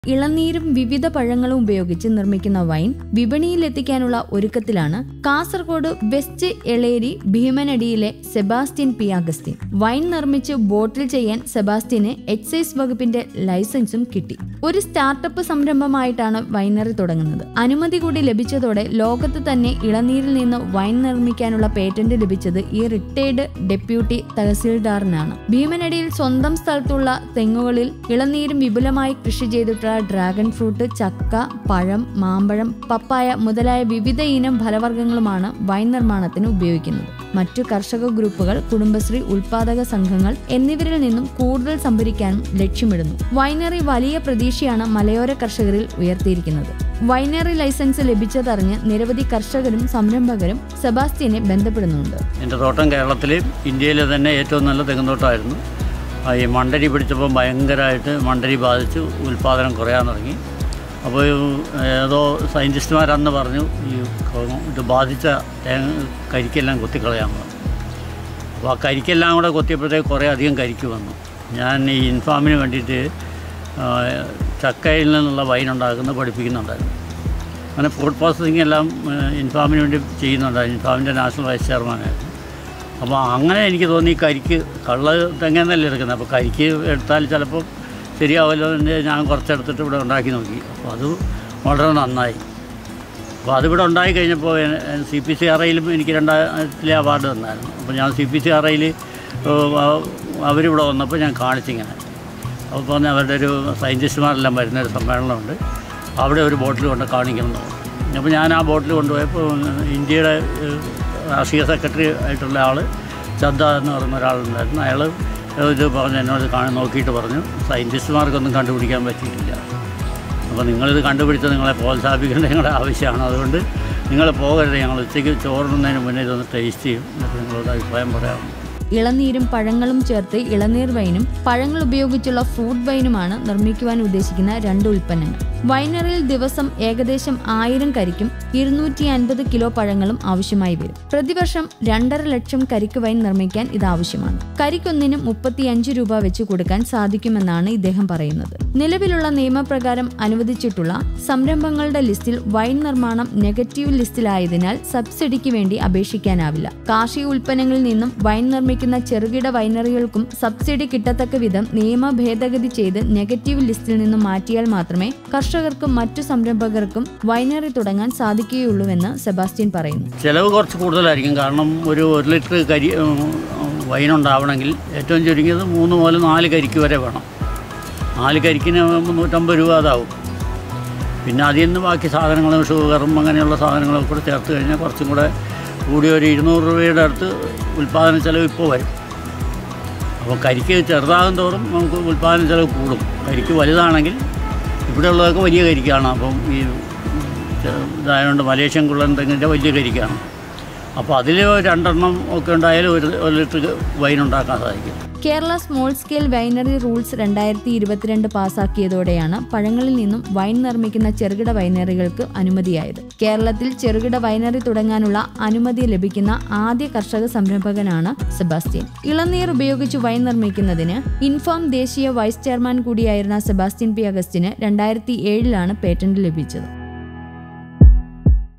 ഇളനീരും വിവിധ പഴങ്ങളും ഉപയോഗിച്ച് നിർമ്മിക്കുന്ന വൈൻ വിപണിയിലെത്തിക്കാനുള്ള ഒരുക്കത്തിലാണ് കാസർഗോഡ് വെസ്റ്റ് എളേരി ഭീമനടിയിലെ സെബാസ്റ്റ്യൻ പി അഗസ്റ്റിൻ വൈൻ നിർമ്മിച്ച് ബോട്ടിൽ ചെയ്യാൻ സെബാസ്റ്റ്യന് എക്സൈസ് വകുപ്പിന്റെ ലൈസൻസും കിട്ടി ഒരു സ്റ്റാർട്ടപ്പ് സംരംഭമായിട്ടാണ് വൈനറി തുടങ്ങുന്നത് അനുമതി കൂടി ലഭിച്ചതോടെ ലോകത്ത് തന്നെ ഇളനീരിൽ നിന്ന് വൈൻ നിർമ്മിക്കാനുള്ള പേറ്റന്റ് ലഭിച്ചത് ഈ റിട്ടയർഡ് ഡെപ്യൂട്ടി തഹസീൽദാറിനാണ് ഭീമനടിയിൽ സ്വന്തം സ്ഥലത്തുള്ള തെങ്ങുകളിൽ ഇളനീരും വിപുലമായി കൃഷി ചെയ്തിട്ടുള്ള ഡ്രാഗൺ ഫ്രൂട്ട് ചക്ക പഴം മാമ്പഴം പപ്പായ മുതലായ വിവിധ ഇനം ഫലവർഗ്ഗങ്ങളുമാണ് വൈൻ നിർമ്മാണത്തിന് ഉപയോഗിക്കുന്നത് മറ്റു കർഷക ഗ്രൂപ്പുകൾ കുടുംബശ്രീ ഉൽപാദക സംഘങ്ങൾ എന്നിവരിൽ നിന്നും കൂടുതൽ സംഭരിക്കാനും ലക്ഷ്യമിടുന്നു വൈനറി വലിയ പ്രതീക്ഷയാണ് മലയോര കർഷകരിൽ ഉയർത്തിയിരിക്കുന്നത് വൈനറി ലൈസൻസ് ലഭിച്ചതറിഞ്ഞ് നിരവധി കർഷകരും സംരംഭകരും സെബാസ്റ്റ്യനെ ബന്ധപ്പെടുന്നുണ്ട് എൻ്റെ തോട്ടം കേരളത്തിൽ ഇന്ത്യയിലെ തന്നെ ഏറ്റവും നല്ല തെങ്ങുതോട്ടമായിരുന്നു ആ, ഈ മണ്ടരി പിടിച്ചപ്പോൾ ഭയങ്കരമായിട്ട് മണ്ടരി ബാധിച്ച് ഉൽപ്പാദനം കുറയാൻ തുടങ്ങി അപ്പോൾ ഏതോ സയൻറ്റിസ്റ്റുമാരന്ന് പറഞ്ഞു ഈ കൊ- ഇത് ബാധിച്ച തേങ്ങ കരിക്കെല്ലാം കൊത്തിക്കളയാൻ പറഞ്ഞു അപ്പോൾ ആ കരിക്കെല്ലാം കൂടെ കൊത്തിയപ്പോഴത്തേക്ക് കുറേ അധികം കരിക്ക് വന്നു ഞാൻ ഈ ഇൻഫാമിന് വേണ്ടിയിട്ട് ആ, ചക്കയിൽ നിന്നുള്ള വൈൻ ഉണ്ടാക്കുന്നത് പഠിപ്പിക്കുന്നുണ്ടായിരുന്നു അങ്ങനെ ഫുഡ് പ്രോസസ്സിംഗ് എല്ലാം ആ, ഇൻഫാമിന് വേണ്ടി ചെയ്യുന്നുണ്ടായിരുന്നു ഇൻഫാമിൻ്റെ നാഷണൽ വൈസ് ചെയർമാനായിരുന്നു അപ്പോൾ അങ്ങനെ എനിക്ക് തോന്നി ഈ കരിക്ക് കള്ള തെങ്ങന്നല്ലേ എടുക്കുന്നത് അപ്പോൾ കരിക്ക് എടുത്താൽ ചിലപ്പോൾ ശരിയാവുമല്ലോ എന്ന് ഞാൻ കുറച്ചെടുത്തിട്ട് ഇവിടെ ഉണ്ടാക്കി നോക്കി അപ്പോൾ അത് വളരെ നന്നായി അപ്പോൾ അതിവിടെ ഉണ്ടായി കഴിഞ്ഞപ്പോൾ സി പി സി ആർ ഐയിലും എനിക്ക് രണ്ടായിരത്തിലെ അവാർഡ് തന്നായിരുന്നു അപ്പോൾ ഞാൻ സി പി സി ആർ ഐയിൽ അവരിവിടെ വന്നപ്പോൾ ഞാൻ കാണിച്ചിങ്ങനെ അപ്പോൾ പറഞ്ഞ അവരുടെ ഒരു സയൻറ്റിസ്റ്റുമാരെല്ലാം വരുന്ന ഒരു സമ്മേളനമുണ്ട് അവിടെ ഒരു ബോട്ടിൽ കൊണ്ട് കാണിക്കണം എന്ന് പറഞ്ഞു അപ്പോൾ ഞാൻ ആ ബോട്ടിൽ കൊണ്ടുപോയപ്പോൾ ഇന്ത്യയുടെ ഏഹ്, രാഷ്ട്രീയ സെക്രട്ടറി ആയിട്ടുള്ള ആൾ ചദ്ദ എന്ന് പറയുന്ന ഒരാളുണ്ടായിരുന്നു അയാൾ ഇത് പറഞ്ഞ് എന്നോട് കാണി നോക്കിയിട്ട് പറഞ്ഞു സയൻറ്റിസ്റ്റുമാർക്കൊന്നും കണ്ടുപിടിക്കാൻ പറ്റിയിട്ടില്ല അപ്പോൾ നിങ്ങളിത് കണ്ടുപിടിച്ച് നിങ്ങളെ പ്രോത്സാഹിപ്പിക്കേണ്ട ഞങ്ങളുടെ ആവശ്യമാണ് അതുകൊണ്ട് നിങ്ങൾ പോകരുത് ഞങ്ങൾ ഉച്ചയ്ക്ക് ചോറുന്നതിന് മുന്നേ ഇതൊന്ന് ടേസ്റ്റ് ചെയ്യും എന്നിട്ട് നിങ്ങളോട് അഭിപ്രായം പറയാം ഇളനീരും പഴങ്ങളും ചേർത്ത് ഇളനീർ വൈനും പഴങ്ങൾ ഉപയോഗിച്ചുള്ള ഫ്രൂട്ട് വൈനുമാണ് നിർമ്മിക്കുവാൻ ഉദ്ദേശിക്കുന്ന രണ്ട് ഉൽപ്പന്നങ്ങൾ വൈനറിയിൽ ദിവസം ഏകദേശം ആയിരം കരിക്കും ഇരുന്നൂറ്റി അൻപത് കിലോ പഴങ്ങളും ആവശ്യമായി വരും പ്രതിവർഷം രണ്ടര ലക്ഷം കരിക്ക് വൈൻ നിർമ്മിക്കാൻ ഇത് ആവശ്യമാണ് കരിക്കൊന്നിന് മുപ്പത്തിയഞ്ച് രൂപ വെച്ച് കൊടുക്കാൻ സാധിക്കുമെന്നാണ് ഇദ്ദേഹം പറയുന്നത് നിലവിലുള്ള നിയമപ്രകാരം അനുവദിച്ചിട്ടുള്ള സംരംഭങ്ങളുടെ ലിസ്റ്റിൽ വൈൻ നിർമ്മാണം നെഗറ്റീവ് ലിസ്റ്റിലായതിനാൽ സബ്സിഡിക്ക് വേണ്ടി അപേക്ഷിക്കാനാവില്ല കാർഷിക ഉൽപ്പന്നങ്ങളിൽ നിന്നും വൈൻ നിർമ്മിക്കുന്ന ചെറുകിട വൈനറികൾക്കും സബ്സിഡി കിട്ടത്തക്ക വിധം നിയമ ഭേദഗതി ചെയ്ത് നെഗറ്റീവ് ലിസ്റ്റിൽ നിന്നും മാറ്റിയാൽ മാത്രമേ കർഷകർക്കും മറ്റു സംരംഭകർക്കും വൈനറി തുടങ്ങാൻ സാധിക്കുകയുള്ളൂവെന്ന് സെബാസ്റ്റ്യൻ പറയുന്നു ചിലവ് കുറച്ച് കൂടുതലായിരിക്കും കാരണം ഒരു ഒരു ലിറ്റർ കരി വൈൻ ഉണ്ടാവണമെങ്കിൽ ഏറ്റവും ചുരുങ്ങിയത് മൂന്ന് മുതൽ നാല് കരിക്ക് വരെ വേണം നാല് കരിക്കിന് മുന്നൂറ്റമ്പത് രൂപ അതാവും പിന്നെ അതിൽ നിന്ന് ബാക്കി സാധനങ്ങളും ഷുഗറും അങ്ങനെയുള്ള സാധനങ്ങളും കൂടെ ചേർത്ത് കഴിഞ്ഞാൽ കുറച്ചും കൂടെ കൂടി ഒരു ഇരുന്നൂറ് രൂപയുടെ അടുത്ത് ഉൽപ്പാദന ചെലവ് ഇപ്പോൾ വരും അപ്പോൾ കരിക്ക് ചെറുതാകും തോറും നമുക്ക് ഉൽപ്പാദന ചെലവ് കൂടും കരിക്ക് വലുതാണെങ്കിൽ ഇവിടെയുള്ളതൊക്കെ വലിയ കരിക്കാണ് അപ്പം ഈ ചെ- ഇതായതുകൊണ്ട് മലേഷ്യൻ കുള്ളൻ തെങ്ങിൻ്റെ വലിയ കരിക്കാണ് അപ്പോൾ അതിൽ രണ്ടെണ്ണം ഒക്കെ ഉണ്ടായാലും ഒരു ഒരു ലിറ്റർ വൈൻ ഉണ്ടാക്കാൻ സാധിക്കും Kerala small scale winery rules രണ്ടായിരത്തി ഇരുപത്തിരണ്ട് പാസാക്കിയതോടെയാണ് പഴങ്ങളിൽ നിന്നും വൈൻ നിർമ്മിക്കുന്ന ചെറുകിട വൈനറികൾക്ക് അനുമതിയായത് കേരളത്തിൽ ചെറുകിട വൈനറി തുടങ്ങാനുള്ള അനുമതി ലഭിക്കുന്ന ആദ്യ കർഷക സംരംഭകനാണ് സെബാസ്റ്റ്യൻ ഇളനീർ ഉപയോഗിച്ച് വൈൻ നിർമ്മിക്കുന്നതിന് ഇൻഫോം ദേശീയ വൈസ് ചെയർമാൻ കൂടിയായിരുന്ന സെബാസ്റ്റ്യൻ പി അഗസ്റ്റിന് രണ്ടായിരത്തി ഏഴിലാണ് പേറ്റന്റ് ലഭിച്ചത്